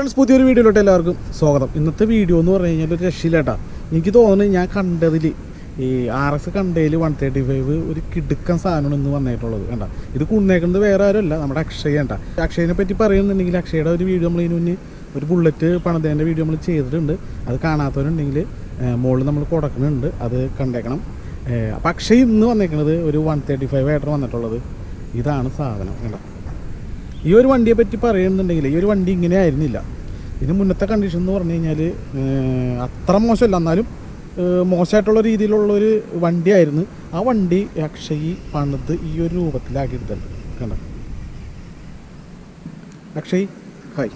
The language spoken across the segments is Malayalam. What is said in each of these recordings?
ഫ്രണ്ട്സ് പുതിയൊരു വീഡിയോയിലോട്ട് എല്ലാവർക്കും സ്വാഗതം ഇന്നത്തെ വീഡിയോ എന്ന് പറഞ്ഞു കഴിഞ്ഞാൽ ഒരു രക്ഷയില്ലാട്ടാ എനിക്ക് തോന്നുന്നത് ഞാൻ കണ്ടതിൽ ഈ ആർ എസ് കണ്ടതിൽ വൺ തേർട്ടി ഫൈവ് ഒരു കിടുക്കൻ സാധനമാണ് ഇന്ന് വന്നിട്ടുള്ളത് കണ്ട ഇത് കൊണ്ടേക്കുന്നത് വേറെ ആരുമല്ല നമ്മുടെ അക്ഷയ കണ്ട അക്ഷയനെ പറ്റി പറയുന്നുണ്ടെങ്കിൽ അക്ഷയുടെ ഒരു വീഡിയോ നമ്മൾ ഇതിന് മുന്നേ ഒരു ബുള്ളറ്റ് പണിതേൻ്റെ വീഡിയോ നമ്മൾ ചെയ്തിട്ടുണ്ട് അത് കാണാത്തവരുണ്ടെങ്കിൽ മുകളിൽ നമ്മൾ കൊടുക്കുന്നുണ്ട് അത് കണ്ടേക്കണം അപ്പം അക്ഷയ് ഇന്ന് വന്നേക്കണത് ഒരു വൺ തേർട്ടി ഫൈവ് ആയിട്ടാണ് വന്നിട്ടുള്ളത് ഇതാണ് സാധനം കണ്ട ഈ ഒരു വണ്ടിയെ പറ്റി പറയുന്നുണ്ടെങ്കിൽ ഈ ഒരു വണ്ടി ഇങ്ങനെ ആയിരുന്നില്ല ഇതിന് മുന്നത്തെ കണ്ടീഷൻ എന്ന് പറഞ്ഞു കഴിഞ്ഞാൽ അത്ര മോശമല്ല എന്നാലും ഏഹ്, മോശമായിട്ടുള്ള രീതിയിലുള്ള ഒരു വണ്ടിയായിരുന്നു ആ വണ്ടി അക്ഷയ് പണിത് ഈ ഒരു രൂപത്തിലാക്കി എടുത്തത് കണ്ട അക്ഷയ് ഹായ്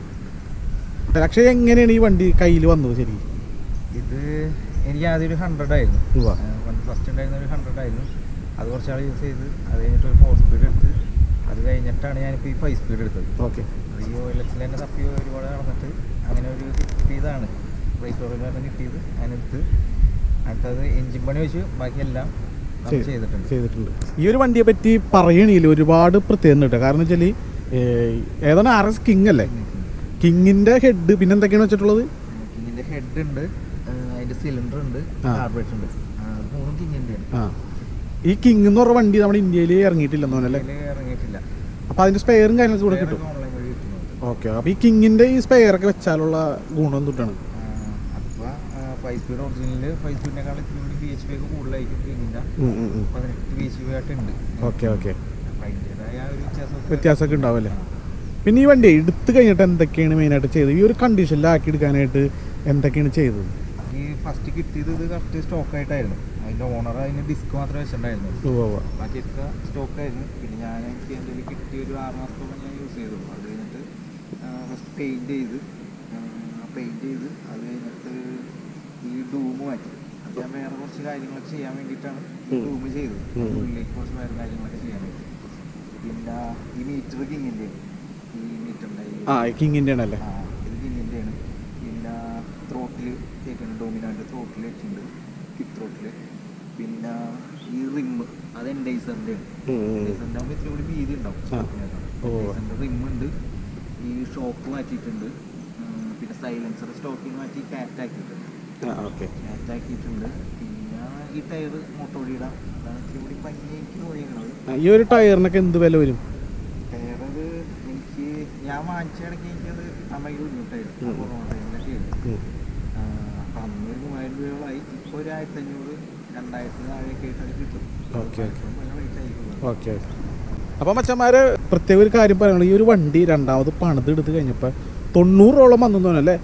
അക്ഷയ് എങ്ങനെയാണ് ഈ വണ്ടി കയ്യിൽ വന്നത് ശരി ഇത് എനിക്ക് ആദ്യം ഒരു ഹൺഡ്രഡ് ആയിരുന്നു ഉവ്വ. ഫസ്റ്റ് ഉണ്ടായിരുന്ന ഒരു ഹൺഡ്രഡ് ആയിരുന്നു അത് കുറച്ചാൾ യൂസ് ചെയ്ത് അത് കഴിഞ്ഞിട്ട് ഒരു ഫോർ സ്പീഡ് എടുത്ത് അത് കഴിഞ്ഞിട്ടാണ് ഞാനിപ്പോൾ ഈ ഫൈവ് സ്പീഡ് എടുത്തത് ഓക്കെ അത് ഈ ഓയിൽ എക്സിൽ തന്നെ തപ്പി ഒരുപാട് നടന്നിട്ട് അങ്ങനെ ഒരു കിട്ടിയതാണ് റേറ്റ് ഓറിലാണ് കിട്ടിയത് അതിനെടുത്ത് അടുത്തത് എഞ്ചിൻ പണി വെച്ച് ബാക്കിയെല്ലാം നമ്മൾ ചെയ്ത്- ചെയ്തിട്ടുണ്ട് ചെയ്തിട്ടുണ്ട് ഈ ഒരു വണ്ടിയെ പറ്റി പറയണില്ല ഒരുപാട് പ്രത്യേകത കേട്ടോ കാരണം വെച്ചാൽ ഏതാണ് ആർ എസ് കിങ് അല്ലേ കിങ്ങിൻ്റെ ഹെഡ് പിന്നെ എന്തൊക്കെയാണ് വെച്ചിട്ടുള്ളത് കിങ്ങിൻ്റെ ഹെഡ് ഉണ്ട് അതിൻ്റെ സിലിണ്ടർ ഉണ്ട് ആ. കാർബറേറ്റർ ഉണ്ട് ആ, അത് മൂന്നും കിങ്ങിൻ്റെ ആണ് ആ ഈ കിങ് എന്ന് പറഞ്ഞ വണ്ടി നമ്മുടെ ഇന്ത്യയിൽ ഇറങ്ങിയിട്ടില്ലെന്ന് തോന്നല്ലേ ഇതില് ഇറങ്ങിയിട്ടില്ല അപ്പോൾ അതിൻ്റെ സ്പെയറും കാര്യങ്ങളൊക്കെ കൂടെ കിട്ടും ഓൺലൈൻ വഴി കിട്ടുന്നുണ്ട് ഓക്കെ അപ്പോൾ ഈ കിങ്ങിൻ്റെ ഈ സ്പെയറൊക്കെ വെച്ചാലുള്ള ഗുണം എന്തുട്ടാണ് അതിപ്പോൾ ഫൈവ് സ്പീഡ് ഒറിജിനൽ ഫൈവ് സ്പീഡിനേക്കാൾ ഇത്തിരി കൂടി ബി എച്ച് പി ഒക്കെ കൂടുതലായിരിക്കും കിങ്ങിൻ്റെ പതിനെട്ട് ബി എച്ച് പി ആയിട്ടുണ്ട് ഓക്കെ ഓക്കെ അപ്പോൾ അതിൻ്റെതായ ഒരു വ്യത്യാസം വ്യത്യാസമൊക്കെ ഉണ്ടാവല്ലേ പിന്നെ ഈ വണ്ടി എടുത്തു കഴിഞ്ഞിട്ട് എന്തൊക്കെയാണ് മെയിനായിട്ട് ചെയ്തത് ഈ ഒരു കണ്ടീഷനിലാക്കി എടുക്കാനായിട്ട് എന്തൊക്കെയാണ് ചെയ്തത് ഈ ഫസ്റ്റ് കിട്ടിയത് ഇത് കറക്റ്റ് സ്റ്റോക്ക് ആയിട്ടായിരുന്നു അതിൻ്റെ ഓണർ അതിന് ഡിസ്ക് മാത്രമേ വെച്ചിട്ടുണ്ടായിരുന്നു ഉവ്വ് ഉവ്വ്. ബാക്കിയൊക്കെ സ്റ്റോക്ക് ആയിരുന്നു പിന്നെ ഞാൻ എനിക്ക് എന്തെങ്കിലും കിട്ടിയ ഒരു ആറ് മാസത്തോളം ഞാൻ യൂസ് ചെയ്തു അത് കഴിഞ്ഞിട്ട് ഫസ്റ്റ് പെയിൻറ് ചെയ്ത് പെയിൻറ് ചെയ്ത് അത് കഴിഞ്ഞിട്ട് ഈ ഡൂമ് മാറ്റി അത് ഞാൻ വേറെ കുറച്ച് കാര്യങ്ങളൊക്കെ ചെയ്യാൻ വേണ്ടിയിട്ടാണ് ഈ ഉം. ഡൂമ് ചെയ്തത് ഉം. ഉള്ളിലേക്ക് കുറച്ച് വേറെ കാര്യങ്ങളൊക്കെ ചെയ്യാൻ വേണ്ടി പിന്നെ ഈ മീറ്റർ കിങ്ങിൻ്റെ ഈ മീറ്ററിൻ്റെ ആ കിങ്ങിൻ്റെ ആണല്ലേ ആ, ഇത് കിങ്ങിൻ്റെയാണ് പിന്നെ ത്രോട്ടിൽ കേൾക്കുന്നുണ്ട് ഡോമിനാൻ്റെ ത്രോട്ടിൽ വെച്ചിട്ടുണ്ട് കിക്ക് ത്രോട്ടിൽ പിന്നെ ഈ റിമ്മ് അത് എൻഡൈസറിൻ്റെ ഉം, ഉം. എൻഡൈസറിൻ്റെ ആകുമ്പോൾ ഇത്തിരി കൂടി വീതി ഉണ്ടാവും ആ. ഓ. എൻഡൈസറിൻ്റെ റിമ്മുണ്ട് ഈ ഷോക്ക് മാറ്റിയിട്ടുണ്ട് ഉം, പിന്നെ സൈലൻസർ സ്റ്റോക്കിൽ മാറ്റി കാറ്റ് ആക്കിയിട്ടുണ്ട് ആ ഓക്കെ കാറ്റ് ആക്കിയിട്ടുണ്ട് പിന്നെ ഈ ടയർ മോട്ടോടിയുടെ അതാണ് ഇത്തിരി കൂടി ഭംഗി എനിക്ക് തോന്നിയിരിക്കുന്നത് ഈ ഒരു ടയറിനൊക്കെ എന്ത് വില വരും ടയറത് എനിക്ക് ഞാൻ വാങ്ങിച്ച ഇടയ്ക്ക് എനിക്കത് അമ്മയ്ക്ക് ബുദ്ധിമുട്ടായിരുന്നു ഉം. കൊറോണ ടൈമിലൊക്കെ ആയിരുന്നു ഉം. അപ്പം അന്ന് ഒരു മൂവായിരം രൂപയോളായി ഇപ്പോൾ ഒരു ആയിരത്തി അഞ്ഞൂറ് രണ്ടായിരത്തി താഴെയൊക്കെ ആയിട്ട് അത് കിട്ടും ഓക്കെ, ഓക്കെ. പല റേറ്റ് ആയിരിക്കും ഓക്കെ അപ്പോൾ മച്ചന്മാരെ പ്രത്യേക ഒരു കാര്യം പറയുന്നത് ഈ ഒരു വണ്ടി രണ്ടാമത് പണിത് എടുത്ത് കഴിഞ്ഞപ്പോൾ തൊണ്ണൂറോളം വന്നു തോന്നല്ലേ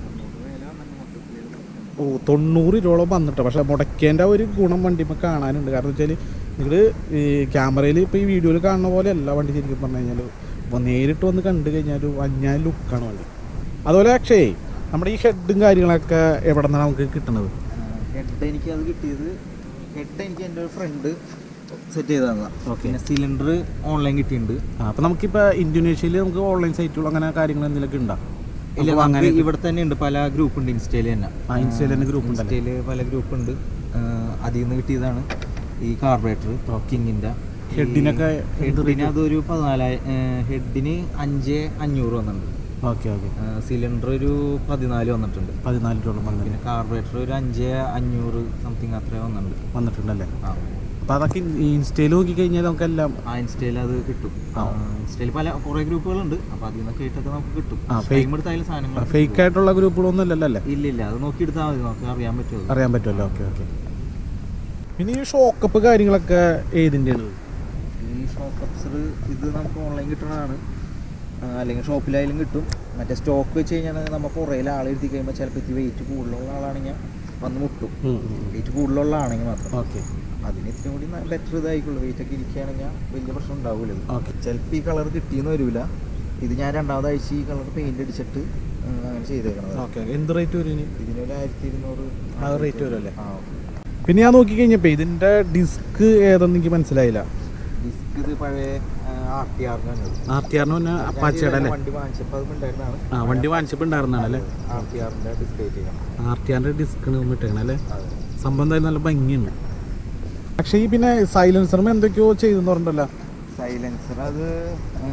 ഓ തൊണ്ണൂറ് രൂപയോളം വന്നിട്ട് പക്ഷേ മുടക്കേൻ്റെ ഒരു ഗുണം വണ്ടിമ്മ കാണാനുണ്ട് കാരണം വെച്ചാൽ നിങ്ങൾ ഈ ക്യാമറയിൽ ഇപ്പോൾ ഈ വീഡിയോയിൽ കാണുന്ന പോലെ അല്ല വണ്ടി ശരിക്കും പറഞ്ഞു കഴിഞ്ഞാൽ ഇപ്പോൾ നേരിട്ട് വന്ന് കണ്ടു കഴിഞ്ഞാൽ വഞ്ഞാൽ ലുക്കാണ് വണ്ടി അതുപോലെ അക്ഷയ് നമ്മുടെ ഈ ഹെഡും കാര്യങ്ങളൊക്കെ എവിടെ നിന്നാണ് നമുക്ക് കിട്ടുന്നത് ഹെഡ് എനിക്ക് അത് കിട്ടിയത് ഹെഡ് എനിക്ക് എൻ്റെ ഒരു ഫ്രണ്ട് സെറ്റ് ചെയ്ത് തന്നതാണ് ഓക്കെ പിന്നെ സിലിണ്ടർ ഓൺലൈൻ കിട്ടിയിട്ടുണ്ട് ആ അപ്പോൾ നമുക്കിപ്പോൾ ഇന്തോനേഷ്യയിൽ നമുക്ക് ഓൺലൈൻ സൈറ്റുകൾ അങ്ങനെ കാര്യങ്ങൾ എന്തെങ്കിലുമൊക്കെ ഉണ്ടോ ഇല്ല നമുക്ക് അങ്ങനെ അങ്ങനെ ഇവിടെ തന്നെ ഉണ്ട് പല ഗ്രൂപ്പ് ഉണ്ട് ഇൻസ്റ്റയിൽ തന്നെ ആ, ഇൻസ്റ്റയിൽ തന്നെ group ഉണ്ടല്ലേ? ഇൻസ്റ്റയിൽ പല ഗ്രൂപ്പ് ഉണ്ട് അതിൽ നിന്ന് കിട്ടിയതാണ് ഈ കാർബറേറ്റർ കിങ്ങിൻ്റെ ഹെഡിനൊക്കെ എന്ത് ഹെഡിന് അതൊരു പതിനാലായിരം ഹെഡിന് അഞ്ച് അഞ്ഞൂറ് വന്നിട്ടുണ്ട് ഓക്കെ ഓക്കെ സിലിണ്ടർ ഒരു പതിനാല് വന്നിട്ടുണ്ട് പതിനാല് രൂപ വന്നിട്ട് പിന്നെ കാർബറേറ്റർ ഒരു അഞ്ച് അഞ്ഞൂറ് സംതിങ് അത്ര വന്നിട്ടുണ്ട് വന്നിട്ടുണ്ടല്ലേ ആ അപ്പോൾ അതൊക്കെ ഇൻസ്റ്റയിൽ നോക്കി കഴിഞ്ഞാൽ നമുക്കെല്ലാം ആ ഇൻസ്റ്റയിൽ അത് കിട്ടും ആ. ഇൻസ്റ്റയിൽ പല കുറേ ഗ്രൂപ്പുകളുണ്ട് അപ്പോൾ അതിൽ നിന്നൊക്കെ ആയിട്ടൊക്കെ നമുക്ക് കിട്ടും ആ, fake- ടൈം എടുത്തായാലും സാധനങ്ങൾ ഫേക്ക് ആയിട്ടുള്ള ഗ്രൂപ്പുകളൊന്നും അല്ലല്ലോ അല്ലേ ഇല്ല ഇല്ല അത് നോക്കി എടുത്താൽ മതി നമുക്ക് അറിയാൻ പറ്റുമോ അറിയാൻ പറ്റുമല്ലോ ഓക്കെ ഓക്കെ പിന്നെ ഈ ഷോക്കപ്പ് കാര്യങ്ങളൊക്കെ ഏതിൻ്റെയാണ് ഈ ഷോക്ക് അപ്സർ ഇത് നമുക്ക് ഓൺലൈൻ കിട്ടുന്നതാണ് ആ, അല്ലെങ്കിൽ ഷോപ്പിലായാലും കിട്ടും മറ്റേ സ്റ്റോക്ക് വെച്ച് കഴിഞ്ഞാൽ നമ്മൾ പുറയിൽ ആളെഴുതി കഴിയുമ്പോൾ ചിലപ്പോൾ ഇത്തിരി വെയിറ്റ് കൂടുതലുള്ള ആളാണെങ്കിൽ വന്ന് മുട്ടും വെയിറ്റ് കൂടുതലുള്ള ആണെങ്കിൽ മാത്രം ഓക്കെ അതിന് ഇത്തിരി കൂടി ബെറ്റർ ഇതായിക്കുള്ളൂ വെയിറ്റ് ഒക്കെ ഇരിക്കുകയാണെങ്കിൽ വലിയ പ്രശ്നം ഉണ്ടാവില്ല ഇത് ഓക്കെ ചിലപ്പോൾ ഈ കളർ കിട്ടിയെന്ന് വരില്ല ഇത് ഞാൻ രണ്ടാമത് ആഴ്ച ഈ കളർ പെയിന്റ് അടിച്ചിട്ട് ഉം, അങ്ങനെ ചെയ്തേക്കണത് ഓക്കെ എന്ത് റേറ്റ് വരും ഇനി ഇതിനൊരു ആയിരത്തി ഇരുന്നൂറ് ആ rate വരുമല്ലേ? ആ പിന്നെ ഞാൻ നോക്കി കഴിഞ്ഞപ്പോൾ ഇതിൻ്റെ ഡിസ്ക് ഏതെന്ന് എനിക്ക് മനസ്സിലായില്ല ഡിസ്ക് ഇത് പഴയ ആർ ടി ആറിനാണ് ആർ ടി ആറിന് പിന്നെ അപ്പാച്ചയുടെ അല്ലേ വണ്ടി വാങ്ങിച്ചപ്പോൾ അത് ഉണ്ടായിരുന്നതാണ് ആ വണ്ടി വാങ്ങിച്ചപ്പോൾ ഉണ്ടായിരുന്നതാണ് അല്ലേ ആർ ടി ആറിൻ്റെ ഡിസ്പ്ലേ ചെയ്യണം ആർ ടി ആറിൻ്റെ ഡിസ്ക്കാണ് ഇട്ടേക്കണം അല്ലേ അതെ സംഭവം എന്തായാലും നല്ല ഭംഗിയുണ്ട് പക്ഷേ ഈ പിന്നെ സൈലൻസറും എന്തൊക്കെയോ ചെയ്തെന്ന് പറഞ്ഞിട്ടല്ലോ സൈലൻസർ അത്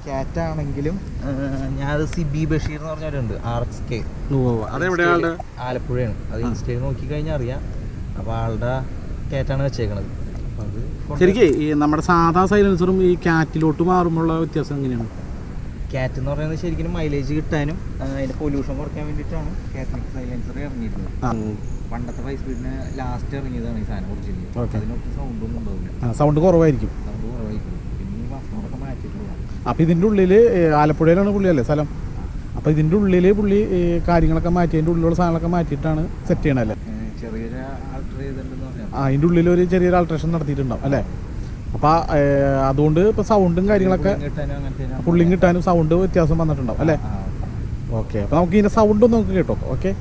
ക്യാറ്റ് ആണെങ്കിലും ഞാനത് സിബി ബഷീർ എന്ന് പറഞ്ഞവരുണ്ട് ആർ എക്സ് കെ അതെവിടെയാളുടെ ആലപ്പുഴയാണ് അത് ആ. ഇൻസ്റ്റയിൽ നോക്കി കഴിഞ്ഞാൽ അറിയാം അപ്പോൾ ആളുടെ ക്യാറ്റാണ് വെച്ചേക്കണത് അപ്പോൾ അത് കൊണ്ട് ശരിക്കും ഈ നമ്മുടെ സാധാ സൈലൻസറും ഈ കാറ്റിലോട്ട് മാറുമ്പോഴുള്ള വ്യത്യാസം എങ്ങനെയാണ് ക്യാറ്റ് എന്ന് പറയുന്നത് ശരിക്കും മൈലേജ് കിട്ടാനും ആ, അതിന്റെ പൊല്യൂഷൻ കുറയ്ക്കാൻ വേണ്ടിയിട്ടാണ് കാറ്റനിക് സൈലൻസർ ഇറങ്ങിയിരുന്നത് പണ്ടത്തെ ഫൈവ് സ്പീഡിന് ലാസ്റ്റ് ഇറങ്ങിയതാണ് ഈ സാധനം ഒറിജിനൽ Okay. അതിനൊട്ടും സൗണ്ടൊന്നും ഉണ്ടാവില്ല സൗണ്ട് കുറവായിരിക്കും സൗണ്ട് കുറവായിരിക്കും പിന്നെ ഈ ഭക്ഷണമൊക്കെ മാറ്റിയിട്ടുള്ളതാണ് അപ്പോൾ ഇതിൻ്റെ ഉള്ളിൽ ആലപ്പുഴയിലാണ് പുള്ളിയല്ലേ സ്ഥലം അപ്പോൾ ഇതിൻ്റെ ഉള്ളിൽ പുള്ളി ഈ കാര്യങ്ങളൊക്കെ മാറ്റി അതിൻ്റെ ഉള്ളിലുള്ള സാധനങ്ങളൊക്കെ മാറ്റിയിട്ടാണ് സെറ്റ് ചെയ്യണല്ലേ ഏ, ചെറിയൊരു ആൾട്ടർ ചെയ്തിട്ടുണ്ടെന്ന് പറയാം ആ അതിൻ്റെ ഉള്ളിൽ ഒരു ചെറിയൊരു ആൾട്രേഷൻ നടത്തിയിട്ടുണ്ടാവും അല്ലേ അപ്പോൾ അതുകൊണ്ട് ഇപ്പോൾ സൗണ്ടും കാര്യങ്ങളൊക്കെ കിട്ടാനും അങ്ങനത്തെ പുള്ളിങ് കിട്ടാനും സൗണ്ട് വ്യത്യാസം വന്നിട്ടുണ്ടാവും അല്ലേ ഓക്കെ അപ്പോൾ നമുക്ക് ഇതിൻ്റെ സൗണ്ട് ഒന്ന് നമുക്ക് കേട്ടോ ഓക്കെ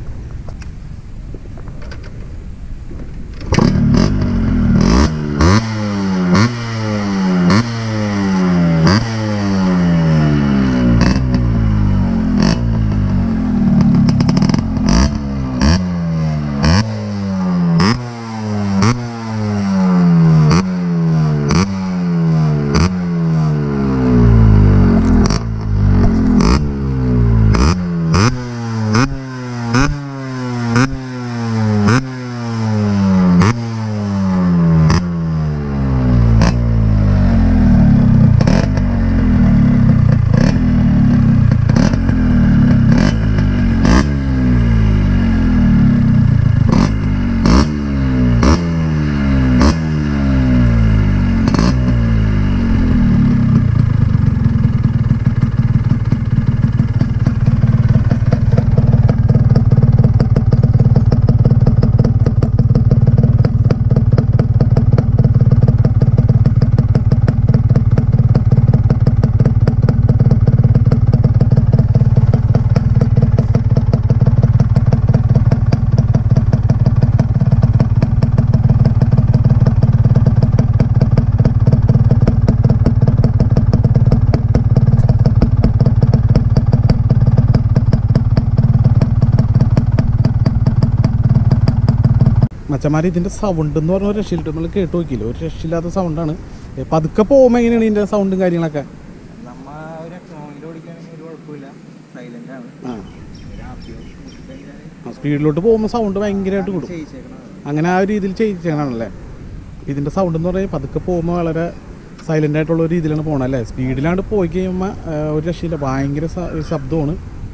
മച്ചന്മാർ ഇതിൻ്റെ സൗണ്ട് എന്ന് പറഞ്ഞ ഒരു രക്ഷയില്ല നമ്മൾ കേട്ട് നോക്കിയില്ല ഒരു രക്ഷയില്ലാത്ത സൗണ്ടാണ് ഏ, പതുക്കെ പോകുമ്പോൾ എങ്ങനെയാണ് ഇതിൻ്റെ സൗണ്ടും കാര്യങ്ങളൊക്കെ നമ്മ ഒരു എക്കണോമിയിൽ ഓടിക്കുകയാണെങ്കിൽ ഒരു കുഴപ്പമില്ല സൈലന്റ് ആണ് ആ ഒരു ആപ്പിയോ കഴിഞ്ഞാൽ സ്പീഡിലോട്ട് പോകുമ്പോൾ സൗണ്ട് ഭയങ്കരമായിട്ട് കൂടും ചെയ്യിച്ചേക്കണത് അങ്ങനെ ആ ഒരു രീതിയിൽ ചെയ്യിച്ചാണല്ലേ ഇതിൻ്റെ സൗണ്ട് എന്ന് പറഞ്ഞാൽ പതുക്കെ പോകുമ്പോൾ വളരെ സൈലൻ്റ് ആയിട്ടുള്ള ഒരു രീതിയിലാണ് പോകണം അല്ലേ സ്പീഡിലാണ്ട് പോയി കഴിയുമ്പോൾ ആ, ഒരു രക്ഷയില്ല ഭയങ്കര സ- ശബ്ദമാണ്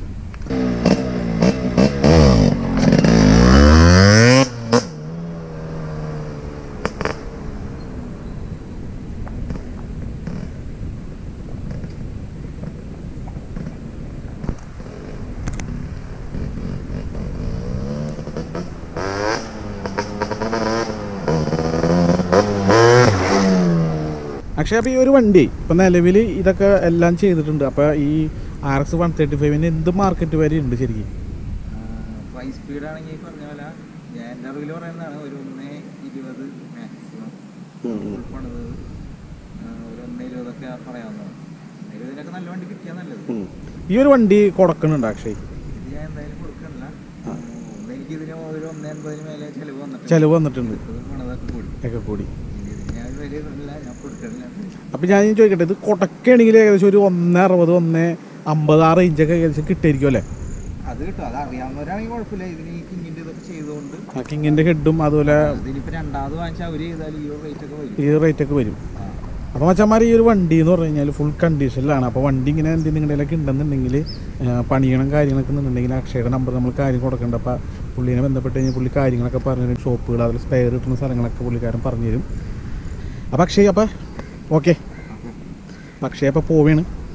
പക്ഷേ അപ്പോൾ ഈ ഒരു വണ്ടി ഇപ്പം നിലവിൽ ഇതൊക്കെ എല്ലാം ചെയ്തിട്ടുണ്ട് അപ്പോൾ ഈ ആർ എക്സ് വൺ തേർട്ടി ഫൈവിന് എന്ത് മാർക്കറ്റ് വരെ ഉണ്ട് ശരിക്കും ഫൈവ് സ്പീഡ് ആണെങ്കിൽ ഈ പറഞ്ഞ പോലെ ഞാൻ എൻ്റെ അറിവിൽ പറയുന്നതാണ് ഒരു ഒന്നേ ഇരുപത് മാക്സിമം ഫുൾ പണിത് ഒരു ഒന്നേ ഇരുപതൊക്കെ പറയാവുന്നതാണ് ഒന്നേ ഇരുപതിനൊക്കെ നല്ല വണ്ടി കിട്ടിയാൽ നല്ലത് ഉം. ഈ ഒരു വണ്ടി കൊടുക്കുന്നുണ്ട് അക്ഷയ് ഇത് ഞാൻ എന്തായാലും കൊടുക്കണില്ല ഒന്ന് എനിക്ക് ഇതിന് ഒരു ഒന്നേ അൻപതിന് മേലെ ചിലവ് വന്നിട്ടുണ്ട് ചിലവ് വന്നിട്ടുണ്ട് ഇത് പണിതൊക്കെ കൂടി ഒക്കെ കൂടി ഇനി ഇത് ഞാൻ വലിയ ഇല്ല ഞാൻ കൊടുക്കണില്ല അപ്പം ഞാൻ ചോദിക്കട്ടെ ഇത് കൊടക്കുകയാണെങ്കിൽ ഏകദേശം ഒരു ഒന്ന് അറുപത് ഒന്ന് അമ്പത് ആ റേഞ്ചൊക്കെ ഏകദേശം കിട്ടുമായിരിക്കും അല്ലേ അത് കിട്ടും അത് അറിയാവുന്നവരാണെങ്കിൽ കുഴപ്പമില്ല ഇതിന് ഈ കിങ്ങിൻ്റെ ഇതൊക്കെ ചെയ്തുകൊണ്ട് ആ കിങ്ങിൻ്റെ ഹെഡും അതുപോലെ ഇതിനിപ്പോൾ രണ്ടാമത് വാങ്ങിച്ചാൽ അവർ ചെയ്താൽ ഈ റേറ്റ് ഒക്കെ വരും ഈ റേറ്റൊക്കെ വരും ആ. അപ്പോൾ മച്ചന്മാർ ഈ ഒരു വണ്ടി എന്ന് പറഞ്ഞു കഴിഞ്ഞാൽ ഫുൾ കണ്ടീഷനിലാണ് അപ്പോൾ വണ്ടി ഇങ്ങനെ എന്തെങ്കിലും നിങ്ങളുടെയൊക്കെ ഉണ്ടെന്നുണ്ടെങ്കിൽ ആ, പണിയണം കാര്യങ്ങളൊക്കെ ഉണ്ടെന്നുണ്ടെങ്കിൽ അക്ഷയുടെ നമ്പർ നമ്മൾ കാര്യം കൊടുക്കേണ്ട അപ്പോൾ പുള്ളീനെ ബന്ധപ്പെട്ട് കഴിഞ്ഞാൽ പുള്ളി കാര്യങ്ങളൊക്കെ പറഞ്ഞു തരും ഷോപ്പുകൾ അതിൽ സ്പെയർ കിട്ടുന്ന സ്ഥലങ്ങളൊക്കെ പുള്ളിക്കാരൻ പറഞ്ഞു തരും അപ്പോൾ അക്ഷയ് അപ്പോൾ ഓക്കെ അക്ഷയ് അപ്പോൾ പോവുകയാണ്